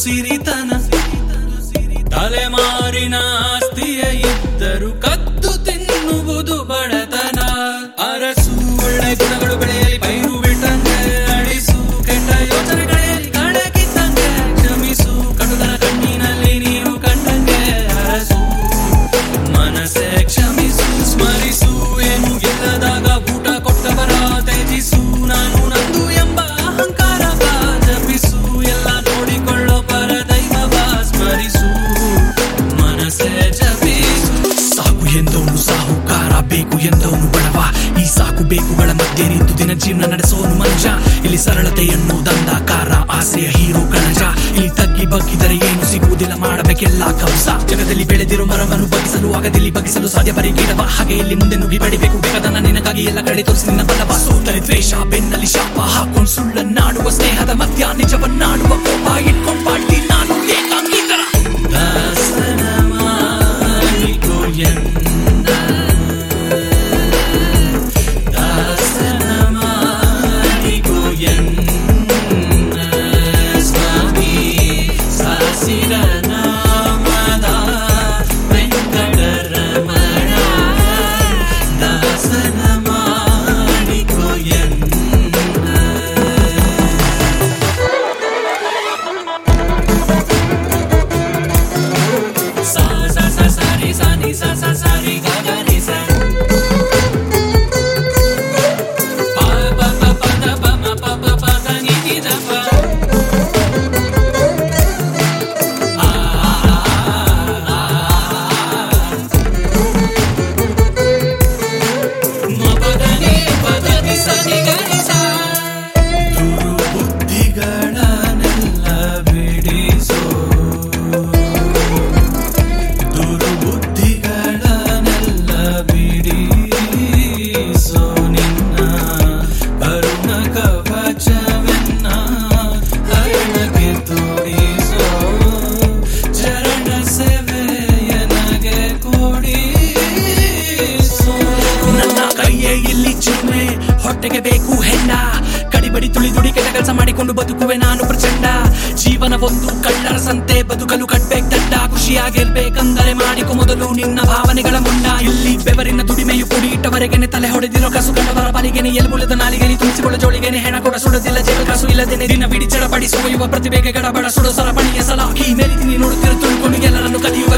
ಸಿರಿತನ ತಲೆಮಾರಿನ ಆಸ್ತಿಯೇ ಇದ್ದರು ಕದ್ದು ತಿನ್ನುವುದು ಬಡತನ ಅರಸು ಒಳ್ಳೆ ಗುಣಗಳು ಬೆಳೆಯಲಿ ಪೈರು ಬಿಟ್ಟಂಗೆ ಅಳಿಸು ಕೆಟ್ಟ ಯೋಚನೆಗಳಲ್ಲಿ ಕಡಕಿದ್ದಂಗೆ ಕ್ಷಮಿಸು ಕಟುಕನ ಕಣ್ಣಿನಲ್ಲಿ ನೀರು ಕಂಡಂಗೆ ಅರಸು ಮನಸ್ಸೇ ಕ್ಷಮಿಸು ಸ್ಮರಿಸು ಏನು ಇಲ್ಲದಾಗ ಊಟ ಕೊಟ್ಟವರ ತ್ಯಜಿಸು ನಾನು ನಂದು ಎಂಬ ಅಹಂಕಾರ ಜಪಿಸು ಎಲ್ಲ ನೋಡಿಕೊಳ್ಳೋ ಪರ ದೈವವ ಸ್ಮರಿಸು ಮನಸ್ಸೇ ಜಪಿಸು ಸಾಕು ಎಂದವನು ಸಾಹುಕಾರ ಬೇಕು ಎಂದವನು ಬಡವ ಈ ಸಾಕು ಬೇಕುಗಳ ಮಧ್ಯೆ ನಿಂತು ದಿನ ಜೀವನ ನಡೆಸೋನು ಮಂಜ ಇಲ್ಲಿ ಸರಳತೆ ಎನ್ನುವುದಂದಾಕಾರ ಆಸೆಯ ಹೀರೋ ಕಣಜ ಇಲ್ಲಿ ತಗ್ಗಿ ಬಗ್ಗಿದರೆ ಏನು ಸಿಗುವುದಿಲ್ಲ ಮಾಡಬೇಕೆಲ್ಲ ಕವಸ ಜಗದಲ್ಲಿ ಬೆಳೆದಿರೋ ಮರವನ್ನು ಬಗ್ಗಿಸಲು ಆಗದಿಲ್ಲಿ ಬಗ್ಗಿಸಲು ಸಾಧ್ಯ ಬರೀ ಗಿಡವ ಹಾಗೆ ಇಲ್ಲಿ ಮುಂದೆ ನುಗ್ಗಿ ಬಡಿಬೇಕು ಬೇಕಾದನ್ನ ನಿನಗಾಗಿ ಎಲ್ಲ ಕಡೆ ತೋರಿಸಿ ನಿನ್ನ ಬಲವ ಸೋತರೆ ದ್ವೇಷ ಬೆನ್ನಲ್ಲಿ ಶಾಪ ಹಾಕೊಂಡ್ ಸುಳ್ಳನ್ನಾಡುವ ಸ್ನೇಹದ ಮಧ್ಯ ನಿಜವನ್ನಾಡುವ ಕೋಪ ಇಟ್ಕೊಂಡ್ ಪಾಟಿ ನಾನು ಏಕಾಂಗಿತರ ದಾಸನ ಮಾಡಿಕೊ ಎನ್ನ. ದಾಸನ ಮಾಡಿಕೊ ಎನ್ನ. ಸ್ವಾಮಿ ಸಾಸಿರ ನಾಮದ ವೆಂಕಟರಮಣ. ದಾಸನ ಮಾಡಿಕೊ ಎನ್ನ. sa sa sa sa ri sa ni sa sa sa ri ga ga ni sa pa pa pa pa da pa ma pa pa pa da ni ni da pa ma pa da ni pa da ni sa ni ga ni sa ದುರ್ಬುದ್ಧಿಗಳನ್ನೆಲ್ಲ ಬಿಡಿಸೋ ದುರ್ಬುದ್ಧಿಗಳನ್ನೆಲ್ಲ ಬಿಡಿಸೋ ನಿನ್ನ ಕರುಣ ಕವಚವೆನ್ನ ಹರಣಕ್ಕೆ ತೋರಿಸೋ ಚರಣ ಸೇವೆಯನಗೆ ಕೊಡಿಸೋ ನನ್ನ ಕೈಯೇ ಇಲ್ಲಿ ಚಿಮ್ಮೆ ಹೊಟ್ಟೆಗೆ ಬೇಕು ಹೆಣ್ಣ ಕಡಿಬಡಿ ತುಳಿದುಡಿ ಕೆಟ್ಟ ಕೆಲಸ ಮಾಡಿಕೊಂಡು ಬದುಕುವೆ ನಾನು ಪ್ರಚಂಡ ಜೀವನ ಒಂದು ಕಳ್ಳರ ಸಂತೆ ಬದುಕಲು ಕಟ್ಬೇಕ್ ದಂಡ ಖುಷಿಯಾಗಿರ್ಬೇಕಂದರೆ ಮಾಡಿಕೊ ಮೊದಲು ನಿನ್ನ ಭಾವನೆಗಳ ಮುಂಡ ಇಲ್ಲಿ ಬೆವರಿನ ದುಡಿಮೆಯು ಕುಡಿ ಇಟ್ಟವರೆಗೆನೆ ತಲೆ ಹೊಡೆದಿರೋ ಕಸು ಕಂಡವರ ಬಲಿಗೆನೆ ಎಲ್ಬುಳದ ನಾಲಿಗೆನೆ ತುಂಬಿಸಿಕೊಳ್ಳ ಜೋಳಿಗೆನೆ ಹೆಣ ಕೂಡ ಸುಡದಿಲ್ಲ ಜೇಬ ಕಾಸು ಇಲ್ಲದೇನೆ ದಿನ ಬಿಡಿ ಚಡಪಡಿಸುವ ಯುವ ಪ್ರತಿಭೆಗೆ ಗಡಬಡ ಸುಡೋ ಸರಪಣಿಯ ಸಲಾಕಿ ಮೇಲಿದ್ದೀನಿ ನೋಡುತ್ತಿರೋ ತುಳ್ಕೊಂಡು ಎಲ್ಲರನ್ನು ಕದಿಯುವ